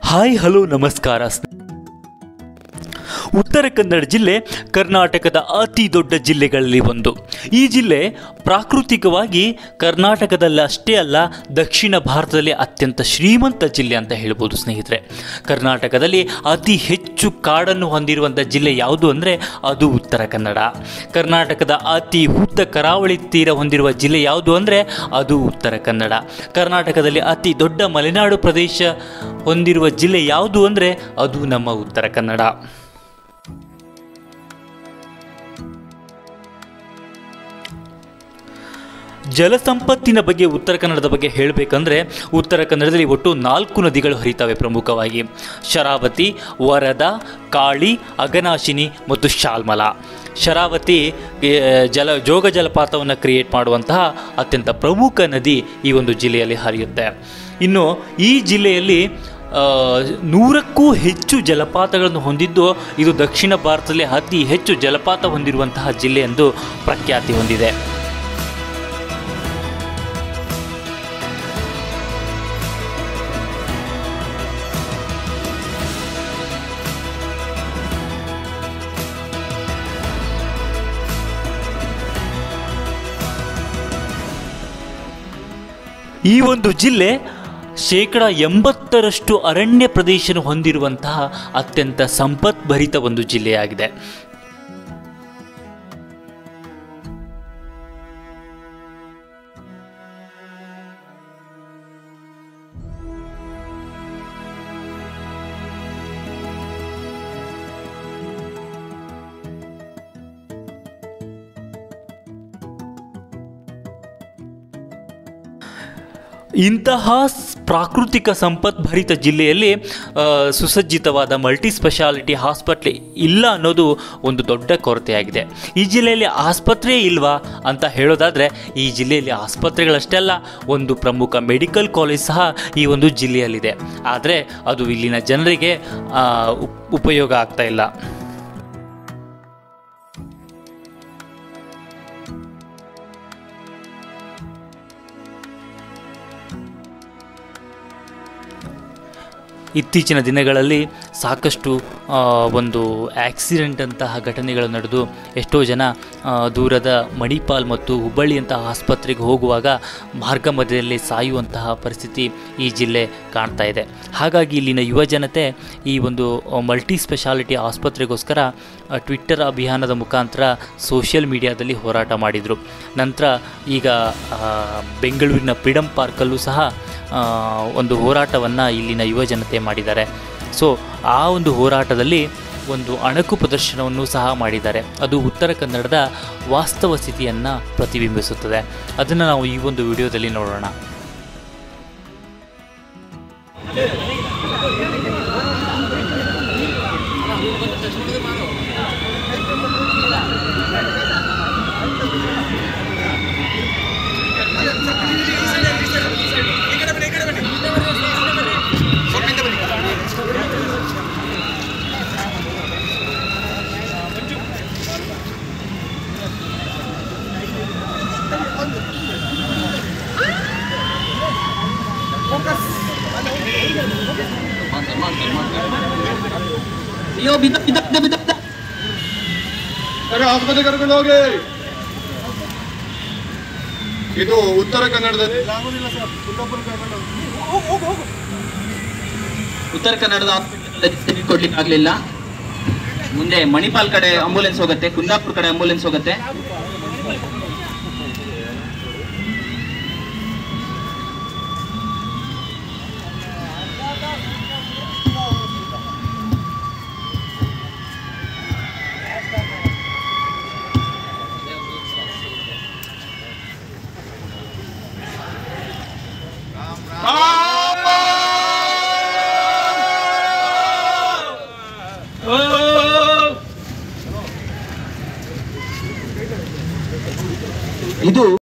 hi hello ನಮಸ್ಕಾರ ಸ್ನೇ- ಉತ್ತರ ಕನ್ನಡ ಜಿಲ್ಲೆ ಕರ್ನಾಟಕದ ಅತಿ ದೊಡ್ಡ ಜಿಲ್ಲೆಗಳಲ್ಲಿ ಒಂದು ಈ ಜಿಲ್ಲೆ ಪ್ರಾಕೃತಿಕವಾಗಿ ಕರ್ನಾಟಕದಲ್ಲಿ ಅಷ್ಟೇ ಅಲ್ಲ ದಕ್ಷಿಣ ಭಾರತದಲ್ಲಿ ಅತ್ಯಂತ ಶ್ರೀಮಂತ ಜಿಲ್ಲೆ ಅಂತ ಹೇಳ್ಬೋದು ಸ್ನೇಹಿತರೆ ಕರ್ನಾಟಕದಲ್ಲಿ ಅತಿ ಹೆಚ್ಚು ಕಾಡನ್ನು ಹೊಂದಿರುವಂಥ ಜಿಲ್ಲೆ ಯಾವುದು ಅಂದರೆ ಅದು ಉತ್ತರ ಕನ್ನಡ ಕರ್ನಾಟಕದ ಅತಿ ಉದ್ದ ಕರಾವಳಿ ತೀರ ಹೊಂದಿರುವ ಜಿಲ್ಲೆ ಯಾವುದು ಅಂದರೆ ಅದು ಉತ್ತರ ಕನ್ನಡ ಕರ್ನಾಟಕದಲ್ಲಿ ಅತಿ ದೊಡ್ಡ ಮಲೆನಾಡು ಪ್ರದೇಶ ಹೊಂದಿರುವ ಜಿಲ್ಲೆ ಯಾವುದು ಅಂದರೆ ಅದು ನಮ್ಮ ಉತ್ತರ ಕನ್ನಡ ಜಲಸಂಪತ್ತಿನ ಬಗ್ಗೆ ಉತ್ತರ ಕನ್ನಡದ ಬಗ್ಗೆ ಹೇಳಬೇಕಂದ್ರೆ ಉತ್ತರ ಕನ್ನಡದಲ್ಲಿ ಒಟ್ಟು ನಾಲ್ಕು ನದಿಗಳು ಹರಿತವೆ ಪ್ರಮುಖವಾಗಿ ಶರಾವತಿ ವರದಾ ಕಾಳಿ ಅಗನಾಶಿನಿ ಮತ್ತು ಶಾಲ್ಮಲ ಶರಾವತಿ ಏ, ಜಲ ಜೋಗ ಜಲಪಾತವನ್ನು ಕ್ರಿಯೇಟ್ ಮಾಡುವಂತಹ ಅತ್ಯಂತ ಪ್ರಮುಖ ನದಿ ಈ ಒಂದು ಜಿಲ್ಲೆಯಲ್ಲಿ ಹರಿಯುತ್ತೆ ಇನ್ನು ಈ ಜಿಲ್ಲೆಯಲ್ಲಿ ಆ, ನೂರಕ್ಕೂ ಹೆಚ್ಚು ಜಲಪಾತಗಳನ್ನು ಹೊಂದಿದ್ದು ಇದು ದಕ್ಷಿಣ ಭಾರತದಲ್ಲಿ ಅತಿ ಹೆಚ್ಚು ಜಲಪಾತ ಹೊಂದಿರುವಂತಹ ಜಿಲ್ಲೆ ಎಂದು ಪ್ರಖ್ಯಾತಿ ಹೊಂದಿದೆ ಈ ಒಂದು ಜಿಲ್ಲೆ ಶೇಕಡ ಎಂಬತ್ತರಷ್ಟು ಅರಣ್ಯ ಪ್ರದೇಶ ಹೊಂದಿರುವಂತಹ ಅತ್ಯಂತ ಸಂಪತ್ಭರಿತ ಒಂದು ಜಿಲ್ಲೆಯಾಗಿದೆ ಇಂತಹ ಸ್- ಪ್ರಾಕೃತಿಕ ಸಂಪದ್ಭರಿತ ಜಿಲ್ಲೆಯಲ್ಲಿ ಆ, ಸುಸಜ್ಜಿತವಾದ ಮಲ್ಟಿ ಸ್ಪೆಷಾಲಿಟಿ ಹಾಸ್ಪಿಟ್ಲ್ ಇಲ್ಲ ಅನ್ನೋದು ಒಂದು ದೊಡ್ಡ ಕೊರತೆಯಾಗಿದೆ ಈ ಜಿಲ್ಲೆಯಲ್ಲಿ ಆಸ್ಪತ್ರೆ ಇಲ್ವಾ ಅಂತ ಹೇಳೋದಾದರೆ ಈ ಜಿಲ್ಲೆಯಲ್ಲಿ ಆಸ್ಪತ್ರೆಗಳಷ್ಟೇ ಅಲ್ಲ ಒಂದು ಪ್ರಮುಖ ಮೆಡಿಕಲ್ ಕಾಲೇಜ್ ಸಹ ಈ ಒಂದು ಜಿಲ್ಲೆಯಲ್ಲಿದೆ ಆದರೆ ಅದು ಇಲ್ಲಿನ ಜನರಿಗೆ ಆ, ಉಪ್- ಉಪಯೋಗ ಆಗ್ತಾ ಇಲ್ಲ ಇತ್ತೀಚಿನ ದಿನಗಳಲ್ಲಿ ಸಾಕಷ್ಟು ಆ, ಒಂದು ಆಕ್ಸಿಡೆಂಟ್ ಅಂತಹ ಘಟನೆಗಳು ನಡೆದು ಎಷ್ಟೋ ಜನ ಆ, ದೂರದ ಮಣಿಪಾಲ್ ಮತ್ತು ಹುಬ್ಬಳ್ಳಿಯಂತಹ ಆಸ್ಪತ್ರೆಗೆ ಹೋಗುವಾಗ ಮಾರ್ಗ ಮಧ್ಯದಲ್ಲಿ ಸಾಯುವಂತಹ ಪರಿಸ್ಥಿತಿ ಈ ಜಿಲ್ಲೆ ಕಾಣ್ತಾ ಇದೆ ಹಾಗಾಗಿ ಇಲ್ಲಿನ ಯುವ ಜನತೆ ಈ ಒಂದು ಮಲ್ಟಿ ಸ್ಪೆಷಾಲಿಟಿ ಆಸ್ಪತ್ರೆಗೋಸ್ಕರ ಆ, ಟ್ವಿಟ್ಟರ್ ಅಭಿಯಾನದ ಮುಖಾಂತರ ಸೋಷಿಯಲ್ ಮೀಡಿಯಾದಲ್ಲಿ ಹೋರಾಟ ಮಾಡಿದರು ನಂತರ ಈಗ ಆ, ಬೆಂಗಳೂರಿನ ಫ್ರೀಡಮ್ ಪಾರ್ಕಲ್ಲೂ ಸಹ ಆ, ಒಂದು ಹೋರಾಟವನ್ನು ಇಲ್ಲಿನ ಯುವ ಜನತೆ ಮಾಡಿದ್ದಾರೆ ಸೊ ಆ ಒಂದು ಹೋರಾಟದಲ್ಲಿ ಒಂದು ಅಣಕು ಪ್ರದರ್ಶನವನ್ನು ಸಹ ಮಾಡಿದ್ದಾರೆ ಅದು ಉತ್ತರ ಕನ್ನಡದ ವಾಸ್ತವ ಸ್ಥಿತಿಯನ್ನು ಪ್ರತಿಬಿಂಬಿಸುತ್ತದೆ ಅದನ್ನು ನಾವು ಈ ಒಂದು ವಿಡಿಯೋದಲ್ಲಿ ನೋಡೋಣ ಅಯ್ಯೋ ಬಿದ್ದ ಬಿದ್ದ ಬಿದ್ದ ಬಿದ್ದ ಬಿದ್ದ ಸರಿ ಆಸ್ಪತ್ರೆ ಕರ್ಕೊಂಡು ಹೋಗಿ ಇದು ಉತ್ತರ ಕನ್ನಡದಲ್ಲಿ ಉತ್ತರ ಕನ್ನಡದ ಹಾಸ್ಪಿಟಲ್ ಕೊಡ್ಲಿಕ್ಕೆ ಆಗ್ಲಿಲ್ಲ ಮುಂದೆ ಮಣಿಪಾಲ್ ಕಡೆ ಆಂಬುಲೆನ್ಸ್ ಹೋಗುತ್ತೆ ಕುಂದಾಪುರ ಕಡೆ ಆಂಬುಲೆನ್ಸ್ ಹೋಗುತ್ತೆ ಇದು